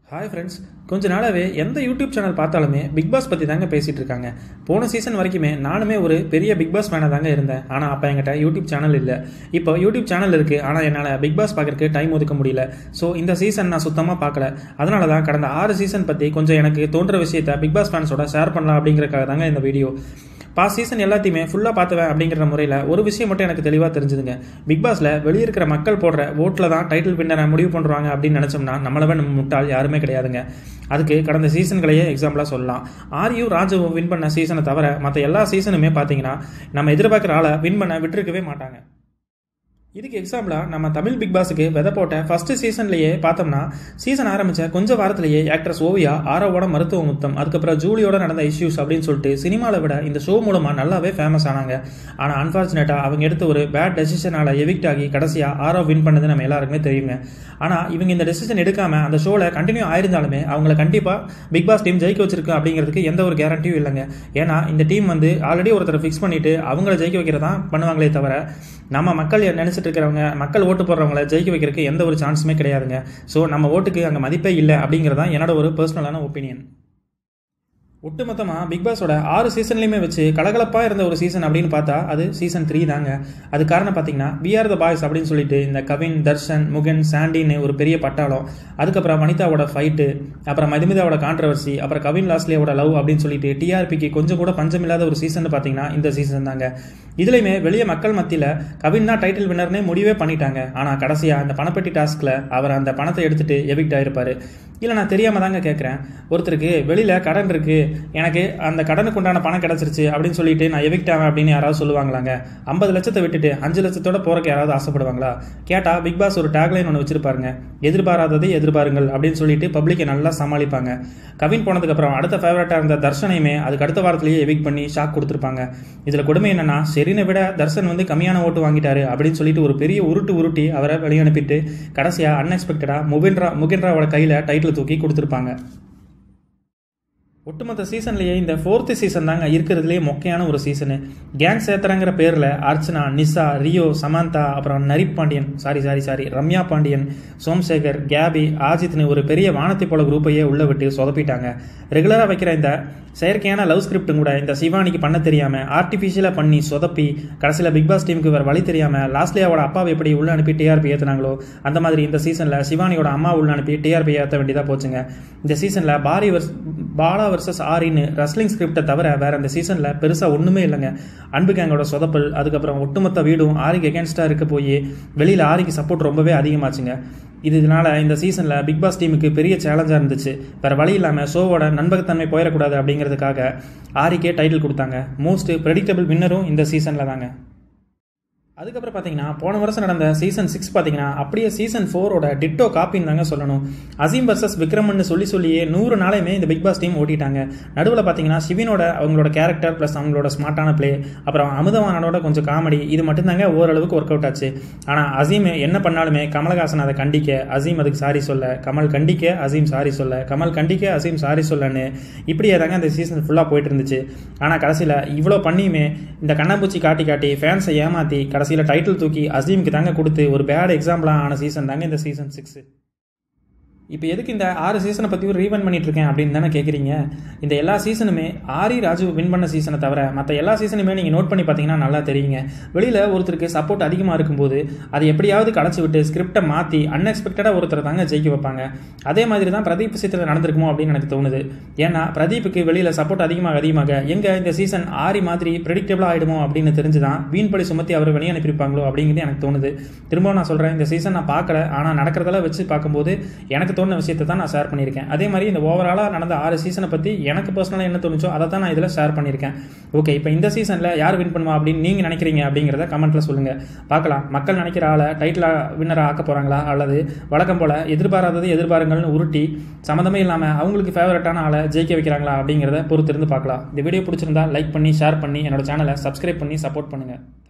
hi friends கொஞ்ச நாளாவே எந்த யூடியூப் சேனல் பார்த்தாலுமே பிக் பாஸ் பற்றி தாங்க பேசிகிட்டு இருக்காங்க போன சீசன் வரைக்குமே நானுமே ஒரு பெரிய பிக் பாஸ் ஃபேனாக தாங்க இருந்தேன் ஆனால் அப்போ என்கிட்ட யூடியூப் சேனல் இல்லை இப்போ யூடியூப் சேனல் இருக்குது ஆனால் என்னால் பிக் பாஸ் பார்க்கறதுக்கு டைம் ஒதுக்க முடியல ஸோ இந்த சீசன் நான் சுத்தமாக பார்க்கல அதனால தான் கடந்த ஆறு சீசன் பற்றி கொஞ்சம் எனக்கு தோன்ற விஷயத்த பிக் பாஸ் ஃபேன்ஸோட ஷேர் பண்ணலாம் அப்படிங்கிறக்காக தாங்க இந்த வீடியோ பாஸ் சீசன் எல்லாத்தையுமே ஃபுல்லாக பார்த்துவேன் அப்படிங்கிற முறையில் ஒரு விஷயம் மட்டும் எனக்கு தெளிவாக தெரிஞ்சுதுங்க பிக் பாஸில் வெளியே இருக்கிற மக்கள் போடுற ஓட்டில் தான் டைட்டில் வின்னரை முடிவு பண்ணுறாங்க அப்படின்னு நினச்சோம்னா நம்மளவே நம்ம முட்டாள் யாருமே கிடையாதுங்க அதுக்கு கடந்த சீசன்களையே எக்ஸாம்பிளாக சொல்லலாம் ஆரியும் ராஜுவும் வின் பண்ண சீசனை தவிர மற்ற எல்லா சீசனுமே பார்த்தீங்கன்னா நம்ம எதிர்பார்க்குற ஆளை வின் பண்ண விட்டுருக்கவே மாட்டாங்க இதுக்கு எக்ஸாம்பிளாக நம்ம தமிழ் பிக் பாஸுக்கு விதை போட்ட ஃபர்ஸ்ட் சீசன்லேயே பார்த்தோம்னா சீசன் ஆரம்பித்த கொஞ்ச வாரத்திலேயே ஆக்ட்ரஸ் ஓவியா ஆரோவோட மருத்துவ முத்தம் அதுக்கப்புறம் ஜூலியோட நடந்த இஷ்யூஸ் அப்படின்னு சொல்லிட்டு சினிமாவில் விட இந்த ஷோ மூலமாக நல்லாவே ஃபேமஸ் ஆனாங்க ஆனால் அன்ஃபார்ச்சுனேட்டாக அவங்க எடுத்த ஒரு பேட் டெசிஷனால் எவிக்ட் ஆகி கடைசியாக ஆரோ வின் பண்ணது நம்ம எல்லாருக்குமே தெரியுங்க ஆனால் இவங்க இந்த டெசிஷன் எடுக்காமல் அந்த ஷோவில் கண்டினியூ ஆயிருந்தாலுமே அவங்கள கண்டிப்பாக பிக் பாஸ் டீம் ஜெயிக்க வச்சிருக்கு அப்படிங்கிறதுக்கு எந்த ஒரு கேரண்டியும் இல்லைங்க ஏன்னா இந்த டீம் வந்து ஆல்ரெடி ஒருத்தரை ஃபிக்ஸ் பண்ணிட்டு அவங்கள ஜெயிக்க வைக்கிறதான் பண்ணுவாங்களே தவிர நம்ம மக்கள் நினச்சிட்டு இருக்கிறவங்க மக்கள் ஓட்டு போடுறவங்கள ஜெயிக்க வைக்கிறதுக்கு எந்த ஒரு சான்ஸுமே கிடையாதுங்க ஸோ நம்ம ஓட்டுக்கு அங்கே மதிப்பே இல்லை அப்படிங்கிறதான் என்னோட ஒரு பர்சனலான ஒப்பீனியன் ஒட்டுமொத்தமாக பிக் பாஸோட ஆறு சீசன்லையுமே வச்சு கலகலப்பாக இருந்த ஒரு சீசன் அப்படின்னு பார்த்தா அது சீசன் த்ரீ தாங்க அது காரணம் பார்த்தீங்கன்னா வி ஆர் த பாய்ஸ் அப்படின்னு சொல்லிட்டு இந்த கவின் தர்ஷன் முகன் சாண்டின்னு ஒரு பெரிய பட்டாளம் அதுக்கப்புறம் வனிதாவோட ஃபைட்டு அப்புறம் மதுமிதாவோட கான்ட்ரவர்சி அப்புறம் கவின் லாஸ்லியோட லவ் அப்படின்னு சொல்லிட்டு டிஆர்பிக்கு கொஞ்சம் கூட பஞ்சமில்லாத ஒரு சீசன் பார்த்தீங்கன்னா இந்த சீசன் தாங்க இதுலையுமே வெளியே மக்கள் மத்தியில் கவின் தான் டைட்டில் வின்னர்னே முடிவே பண்ணிட்டாங்க ஆனால் கடைசியாக அந்த பணப்பெட்டி டாஸ்கில் அவர் அந்த பணத்தை எடுத்துட்டு எவிக்ட் ஆயிருப்பாரு இல்லை நான் தெரியாமல் தாங்க கேட்குறேன் ஒருத்தருக்கு வெளியில் கடன் இருக்குது எனக்கு அந்த கடனுக்கு உண்டான பணம் கிடச்சிருச்சு அப்படின்னு சொல்லிட்டு நான் எவிக்ட் ஆவேன் அப்படின்னு யாராவது சொல்லுவாங்களாங்க ஐம்பது லட்சத்தை விட்டுட்டு அஞ்சு லட்சத்தோட போகிறக்கு யாராவது ஆசைப்படுவாங்களா கேட்டால் பிக் பாஸ் ஒரு டேக்லைன் ஒன்று வச்சிருப்பாருங்க எதிர்பாராததை எதிர்பாருங்கள் அப்படின்னு சொல்லிட்டு பப்ளிக்கை நல்லா சமாளிப்பாங்க கவின் போனதுக்கப்புறம் அடுத்த ஃபேவரட்டாக இருந்த தர்ஷனையுமே அதுக்கு அடுத்த வாரத்திலேயே எவிக் பண்ணி ஷாக் கொடுத்துருப்பாங்க இதில் கொடுமை என்னன்னா சரினை விட தர்ஷன் வந்து கம்மியான ஓட்டு வாங்கிட்டாரு அப்படின்னு சொல்லிட்டு ஒரு பெரிய உருட்டு உருட்டி அவரை வெளியே அனுப்பிட்டு கடைசியாக அன்எக்ஸ்பெக்டடாக முகின்ரா முகின்ராவோட கையில் டைட்டில் தூக்கி கொடுத்துருப்பாங்க ஒட்டுமொத்த சீசன்லேயே இந்த ஃபோர்த்து சீசன் தாங்க இருக்கிறதுலே மொக்கையான ஒரு சீசனு கேங் சேத்திரங்கிற பேரில் அர்ச்சனா நிசா ரியோ சமந்தா அப்புறம் நரிப் Pandian sorry sorry sorry Ramya Pandian Somshekar Gabi ஆஜித்னு ஒரு பெரிய வானத்தை போல குரூப்பையே உள்ள விட்டு சொதப்பிட்டாங்க ரெகுலராக வைக்கிற இந்த செயற்கையான லவ் ஸ்கிரிப்டும் கூட இந்த சிவானிக்கு பண்ண தெரியாமல் ஆர்டிஃபிஷியலாக பண்ணி சொதப்பி கடைசியில் பிக் பாஸ் டீமுக்கு வேறு வழி தெரியாமல் லாஸ்ட்லேயோட அப்பாவை எப்படி உள்ள அனுப்பி டிஆர்பி ஏற்றுனாங்களோ அந்த மாதிரி இந்த சீசனில் சிவானியோட அம்மா உள்ள அனுப்பி டிஆர்பி ஏற்ற வேண்டியதாக போச்சுங்க இந்த சீசனில் பாரி வர்ஸ் பாலா வர்சஸ் ஆரின்னு ரஸ்லிங் ஸ்கிரிப்டை தவிர வேற இந்த சீசனில் பெருசாக ஒன்றுமே இல்லைங்க அன்பு கேங்கோட சொதப்பல் அதுக்கப்புறம் ஒட்டுமொத்த வீடும் ஆரிக்கு எகேன்ஸ்டாக இருக்க போய் வெளியில் ஆரிக்கு சப்போர்ட் ரொம்பவே அதிகமாச்சுங்க இதனால இந்த சீசனில் பிக் பாஸ் டீமுக்கு பெரிய சேலஞ்சாக இருந்துச்சு வேறு வழி இல்லாமல் ஷோவோட நண்பகத்தன்மை போயிடக்கூடாது அப்படிங்கிறதுக்காக ஆரிக்கே டைட்டில் கொடுத்தாங்க மோஸ்ட் ப்ரெடிக்டபிள் வின்னரும் இந்த சீசனில் தாங்க அதுக்கப்புறம் பார்த்தீங்கன்னா போன வருஷம் நடந்த சீசன் சிக்ஸ் பார்த்தீங்கன்னா அப்படியே சீசன் ஃபோரோட டிட்டோ காப்பின்னு தாங்க சொல்லணும் அசீம் வர்சஸ் விக்ரம்னு சொல்லி சொல்லியே நூறு நாளையுமே இந்த பிக் பாஸ் டீம் ஓட்டிட்டாங்க நடுவில் பார்த்தீங்கன்னா சிவினோட அவங்களோட கேரக்டர் ப்ளஸ் அவங்களோட ஸ்மார்ட்டான பிளே அப்புறம் அமுதவானோட கொஞ்சம் காமெடி இது மட்டும்தாங்க ஓரளவுக்கு ஒர்க் அவுட் ஆச்சு ஆனால் அசீம் என்ன பண்ணாலுமே கமலஹாசன் அதை கண்டிக்க அசீம் அதுக்கு சாரி சொல்ல கமல் கண்டிக்க அசீம் சாரி சொல்ல கமல் கண்டிக்க அசீம் சாரி சொல்லன்னு இப்படியே தாங்க அந்த சீசன் ஃபுல்லாக போயிட்டு இருந்துச்சு ஆனால் கடைசியில் இவ்வளோ பண்ணியுமே இந்த கண்ணாம்பூச்சி காட்டி காட்டி ஃபேன்ஸை ஏமாற்றி கடைசியில் டைட்டில் தூக்கி அசீமுக்கு தாங்க கொடுத்து ஒரு பேட் எக்ஸாம்பிளாக ஆன சீசன் தாங்க இந்த சீசன் சிக்ஸ் இப்போ எதுக்கு இந்த ஆறு சீசனை பற்றி ஒரு ரீவன் பண்ணிட்டு இருக்கேன் அப்படின்னு தானே கேட்குறீங்க இந்த எல்லா சீசனுமே ஆரி ராஜு வின் பண்ண சீசனை தவிர மற்ற எல்லா சீசனுமே நீங்கள் நோட் பண்ணி பார்த்தீங்கன்னா நல்லா தெரியுங்க வெளியில் ஒருத்தருக்கு சப்போர்ட் அதிகமாக இருக்கும்போது அதை எப்படியாவது கடைச்சி விட்டு ஸ்கிரிப்டை மாற்றி அன்எக்ஸ்பெக்டடாக ஒருத்தரை தாங்க ஜெயிக்க வைப்பாங்க அதே மாதிரி தான் பிரதீப் விஷயத்தில் நடந்திருக்குமோ அப்படின்னு எனக்கு தோணுது ஏன்னா பிரதீப்புக்கு வெளியில் சப்போர்ட் அதிகமாக அதிகமாக எங்கே இந்த சீசன் ஆரி மாதிரி ப்ரெடிக்டபிளாக ஆகிடுமோ அப்படின்னு தெரிஞ்சு தான் வீண்படி சுமத்தி அவர் வெளியே அனுப்பியிருப்பாங்களோ அப்படிங்கிறது எனக்கு தோணுது திரும்பவும் நான் சொல்கிறேன் இந்த சீசன் நான் பார்க்கல ஆனால் நடக்கிறதெல்லாம் வச்சு பார்க்கும்போது எனக்கு தோணுன விஷயத்தை தான் நான் ஷேர் பண்ணியிருக்கேன் அதே மாதிரி இந்த ஓவராலாக நடந்த ஆறு சீசனை பற்றி எனக்கு பர்சனலாக என்ன தோணுச்சோ அதை தான் நான் இதில் ஷேர் பண்ணியிருக்கேன் ஓகே இப்போ இந்த சீசனில் யார் வின் பண்ணுவா அப்படின்னு நீங்கள் நினைக்கிறீங்க அப்படிங்கிறத கமெண்ட்டில் சொல்லுங்கள் பார்க்கலாம் மக்கள் நினைக்கிற ஆளை டைட்டில் வின்னராக ஆக்க போகிறாங்களா அல்லது வழக்கம் போல் எதிர்பாராதது எதிர்பாருங்கள்னு உருட்டி சம்மந்தமே இல்லாமல் அவங்களுக்கு ஃபேவரட்டான ஆளை ஜெயிக்க வைக்கிறாங்களா அப்படிங்கிறத பொறுத்திருந்து பார்க்கலாம் இந்த வீடியோ பிடிச்சிருந்தா லைக் பண்ணி ஷேர் பண்ணி என்னோட சேனலை சப்ஸ்கிரைப் பண்ணி சப்போர்ட் பண்ணுங்கள்